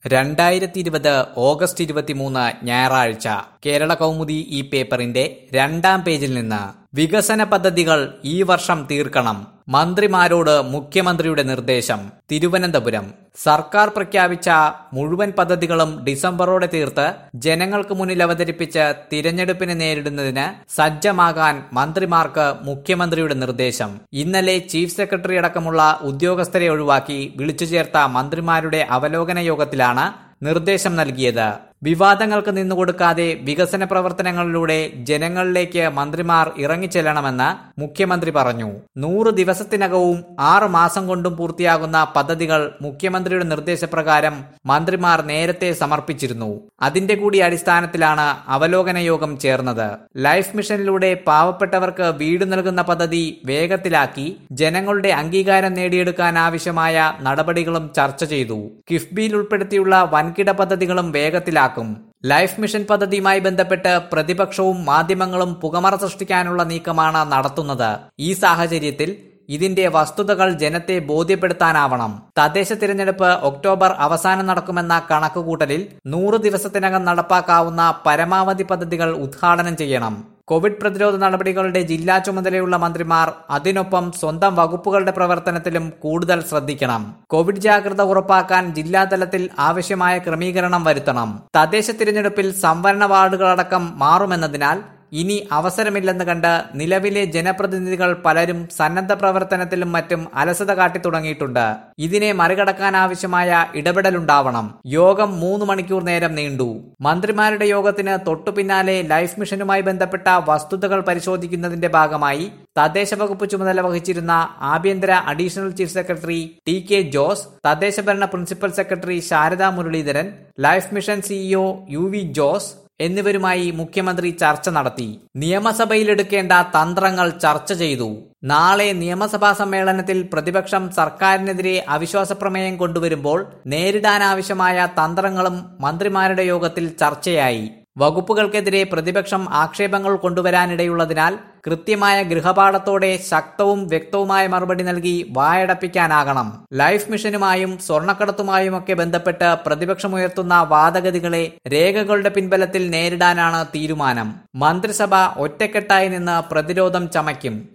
രണ്ടായിരത്തി ഇരുപത് ഓഗസ്റ്റ് ഇരുപത്തിമൂന്ന് ഞായറാഴ്ച കേരള കൗമുദി ഈ പേപ്പറിന്റെ രണ്ടാം പേജിൽ നിന്ന് വികസന പദ്ധതികൾ ഈ വർഷം തീർക്കണം മന്ത്രിമാരോട് മുഖ്യമന്ത്രിയുടെ നിർദ്ദേശം തിരുവനന്തപുരം സർക്കാർ പ്രഖ്യാപിച്ച മുഴുവൻ പദ്ധതികളും ഡിസംബറോടെ തീർത്ത് ജനങ്ങൾക്ക് മുന്നിൽ അവതരിപ്പിച്ച് തിരഞ്ഞെടുപ്പിനെ നേരിടുന്നതിന് സജ്ജമാകാൻ മന്ത്രിമാർക്ക് മുഖ്യമന്ത്രിയുടെ നിർദ്ദേശം ഇന്നലെ ചീഫ് സെക്രട്ടറി അടക്കമുള്ള ഉദ്യോഗസ്ഥരെ ഒഴിവാക്കി വിളിച്ചു ചേർത്ത മന്ത്രിമാരുടെ അവലോകന യോഗത്തിലാണ് നിർദ്ദേശം നൽകിയത് വിവാദങ്ങൾക്ക് നിന്നുകൊടുക്കാതെ വികസന പ്രവർത്തനങ്ങളിലൂടെ ജനങ്ങളിലേക്ക് മന്ത്രിമാർ ഇറങ്ങിച്ചെല്ലണമെന്ന് മുഖ്യമന്ത്രി പറഞ്ഞു നൂറ് ദിവസത്തിനകവും ആറ് മാസം കൊണ്ടും പൂർത്തിയാകുന്ന പദ്ധതികൾ മുഖ്യമന്ത്രിയുടെ നിർദ്ദേശപ്രകാരം മന്ത്രിമാർ നേരത്തെ സമർപ്പിച്ചിരുന്നു അതിന്റെ കൂടി അടിസ്ഥാനത്തിലാണ് അവലോകന യോഗം ചേർന്നത് ലൈഫ് മിഷനിലൂടെ പാവപ്പെട്ടവർക്ക് വീട് നൽകുന്ന പദ്ധതി വേഗത്തിലാക്കി ജനങ്ങളുടെ അംഗീകാരം നേടിയെടുക്കാൻ ആവശ്യമായ നടപടികളും ചർച്ച ചെയ്തു കിഫ്ബിയിൽ ഉൾപ്പെടുത്തിയുള്ള വൻകിട പദ്ധതികളും വേഗത്തിലാക്കും ലൈഫ് മിഷൻ പദ്ധതിയുമായി ബന്ധപ്പെട്ട് പ്രതിപക്ഷവും മാധ്യമങ്ങളും പുകമറ സൃഷ്ടിക്കാനുള്ള നീക്കമാണ് നടത്തുന്നത് ഈ സാഹചര്യത്തിൽ ഇതിന്റെ വസ്തുതകൾ ജനത്തെ ബോധ്യപ്പെടുത്താനാവണം തദ്ദേശ തിരഞ്ഞെടുപ്പ് ഒക്ടോബർ അവസാനം നടക്കുമെന്ന കണക്കുകൂട്ടലിൽ നൂറ് ദിവസത്തിനകം നടപ്പാക്കാവുന്ന പരമാവധി പദ്ധതികൾ ഉദ്ഘാടനം ചെയ്യണം കോവിഡ് പ്രതിരോധ നടപടികളുടെ ജില്ലാ ചുമതലയുള്ള മന്ത്രിമാർ അതിനൊപ്പം സ്വന്തം വകുപ്പുകളുടെ പ്രവർത്തനത്തിലും കൂടുതൽ ശ്രദ്ധിക്കണം കോവിഡ് ജാഗ്രത ഉറപ്പാക്കാൻ ജില്ലാതലത്തിൽ ആവശ്യമായ ക്രമീകരണം വരുത്തണം തദ്ദേശ തിരഞ്ഞെടുപ്പിൽ സംവരണ വാർഡുകളടക്കം മാറുമെന്നതിനാൽ ഇനി അവസരമില്ലെന്ന് കണ്ട് നിലവിലെ ജനപ്രതിനിധികൾ പലരും സന്നദ്ധ പ്രവർത്തനത്തിലും മറ്റും അലസത കാട്ടി തുടങ്ങിയിട്ടുണ്ട് ഇതിനെ മറികടക്കാൻ ആവശ്യമായ ഇടപെടലുണ്ടാവണം യോഗം മൂന്ന് മണിക്കൂർ നേരം നീണ്ടു മന്ത്രിമാരുടെ യോഗത്തിന് തൊട്ടു പിന്നാലെ ലൈഫ് മിഷനുമായി ബന്ധപ്പെട്ട വസ്തുതകൾ പരിശോധിക്കുന്നതിന്റെ ഭാഗമായി തദ്ദേശ വകുപ്പ് ചുമതല വഹിച്ചിരുന്ന ആഭ്യന്തര additional chief secretary T K Jose തദ്ദേശ ഭരണ principal secretary Sharada Muraleedharan life mission CEO U V Jose എന്നിവരുമായി മുഖ്യമന്ത്രി ചർച്ച നടത്തി നിയമസഭയിലെടുക്കേണ്ട തന്ത്രങ്ങൾ ചർച്ച ചെയ്തു നാളെ നിയമസഭാ സമ്മേളനത്തിൽ പ്രതിപക്ഷം സർക്കാരിനെതിരെ അവിശ്വാസ പ്രമേയം കൊണ്ടുവരുമ്പോൾ നേരിടാനാവശ്യമായ തന്ത്രങ്ങളും മന്ത്രിമാരുടെ യോഗത്തിൽ ചർച്ചയായി വകുപ്പുകൾക്കെതിരെ പ്രതിപക്ഷം ആക്ഷേപങ്ങൾ കൊണ്ടുവരാനിടയുള്ളതിനാൽ കൃത്യമായ ഗൃഹപാഠത്തോടെ ശക്തവും വ്യക്തവുമായ മറുപടി നൽകി വായടപ്പിക്കാനാകണം ലൈഫ് മിഷനുമായും സ്വർണ്ണക്കടത്തുമായുമൊക്കെ ബന്ധപ്പെട്ട് പ്രതിപക്ഷമുയർത്തുന്ന വാദഗതികളെ രേഖകളുടെ പിൻബലത്തിൽ നേരിടാനാണ് തീരുമാനം മന്ത്രിസഭ ഒറ്റക്കെട്ടായി നിന്ന് പ്രതിരോധം ചമയ്ക്കും